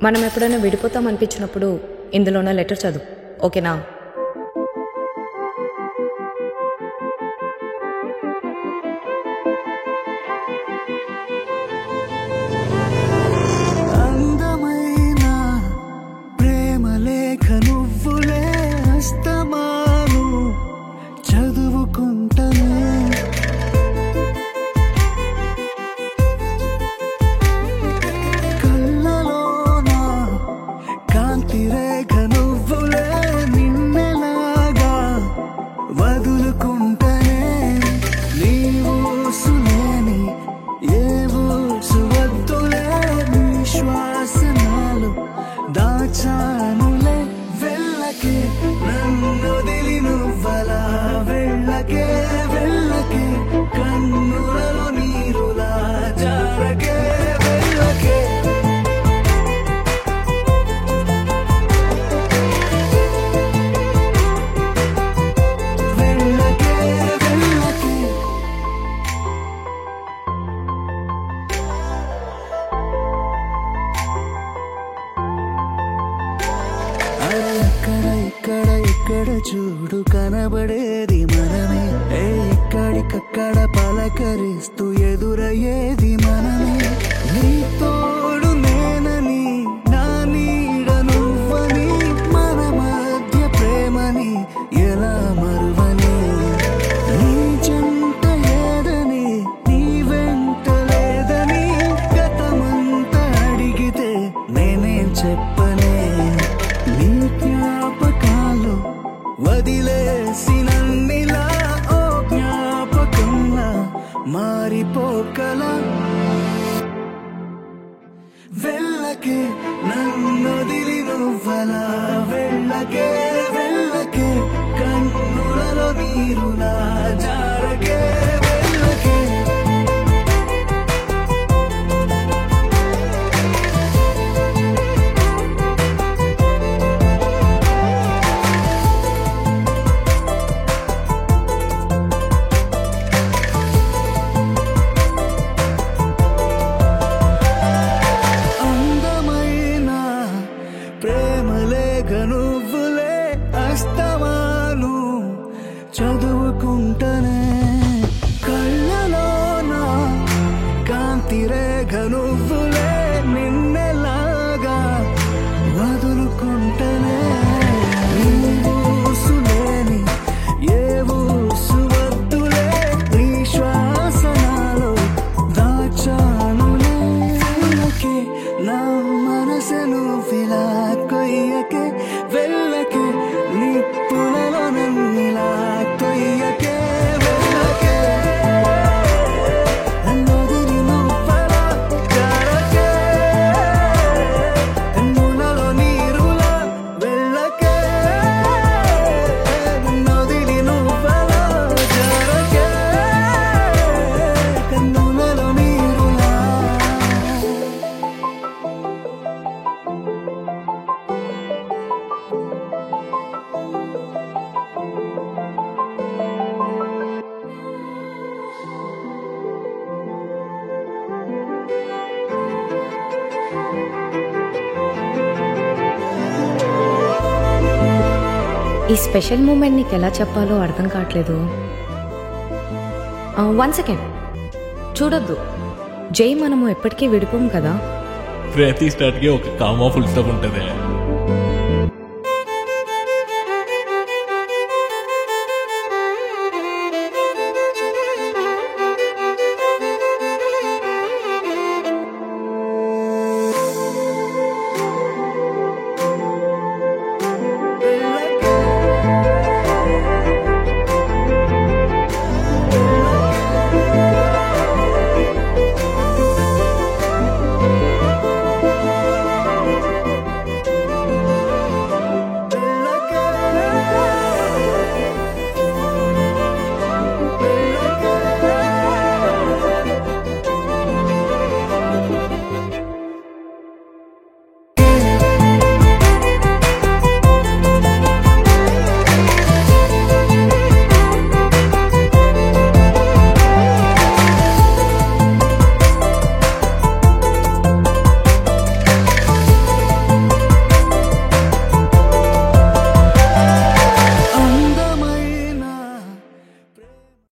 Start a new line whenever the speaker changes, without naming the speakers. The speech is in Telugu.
మనం ఎప్పుడైనా విడిపోతాం అనిపించినప్పుడు ఇందులోనే లెటర్ చదువు ఓకేనా
అందమైన ప్రేమ లేఖ నువ్వులే అస్తమాను చదువుకుంటనే కళ్ళలోన కాంతి రేఖ నువ్వులే నిన్నెలాగా వదులుకుంటనే నీవు సులేని ఏవో సువద్దులే నీ శ్వాసనాలు దాచానులే వెళ్ళకే నన్ను దిలి నువ్వలా వెళ్ళకే వెళ్ళకే కన్నులలో నీరులా జారకే వెళ్ళకే వెళ్ళకే వెళ్ళకే అరే అక్కడ ఇక్కడ ఇక్కడ చూడు కనబడేది మనమే ఏ ఇక్కడికక్కడ పలకరిస్తూ ఎదురయ్యేది మనమే నీ తోడు నేనని నా నీడ నువ్వని మన మధ్య ప్రేమని ఎలా మరువని నీ చెంత ఏదని నీ వెంట లేదని గతమంతా అడిగితే నేనేం చెప్పనే నీ జ్ఞాపకాలు వదిలేసినన్నిలా ఓ జ్ఞాపకంలా మారిపోకలా వెళ్ళకే నన్నొదిలి నువ్వలా వెళ్ళకే వెళ్ళకే కన్నులలో నీరులా జారకే వెళ్ళకే అందమైన ప్రేమలేఖ నువ్వులే అస్తమాను చదువుకుంటనే కళ్ళలోన కాంతి రేఖ నువ్వులే నిన్నెలాగా వదులుకుంటనే నీవు సులేని ఏవో సువద్దులే నీ శ్వాసనాలో దాచానులే వెళ్ళకే నా మనసును ఫిలా కొయ్యకే వెళ్ళకే నిప్పులలో నన్నిలా కొయ్యకే వెళ్ళకే నన్నొదిలి నువ్వలా జారకే కన్నులలో నీరులా వెళ్ళకే నన్నొదిలి నువ్వలా జారకే కన్నులలో నీరులా
ఈ స్పెషల్ మూమెంట్ నీకు ఎలా చెప్పాలో అర్థం కావట్లేదు వన్ సెకండ్ చూడొద్దు జై మనము ఎప్పటికీ విడిపోం కదా
ప్రతి స్టార్ట్కి ఒక కామా ఫుల్ స్టాప్ ఉంటుంది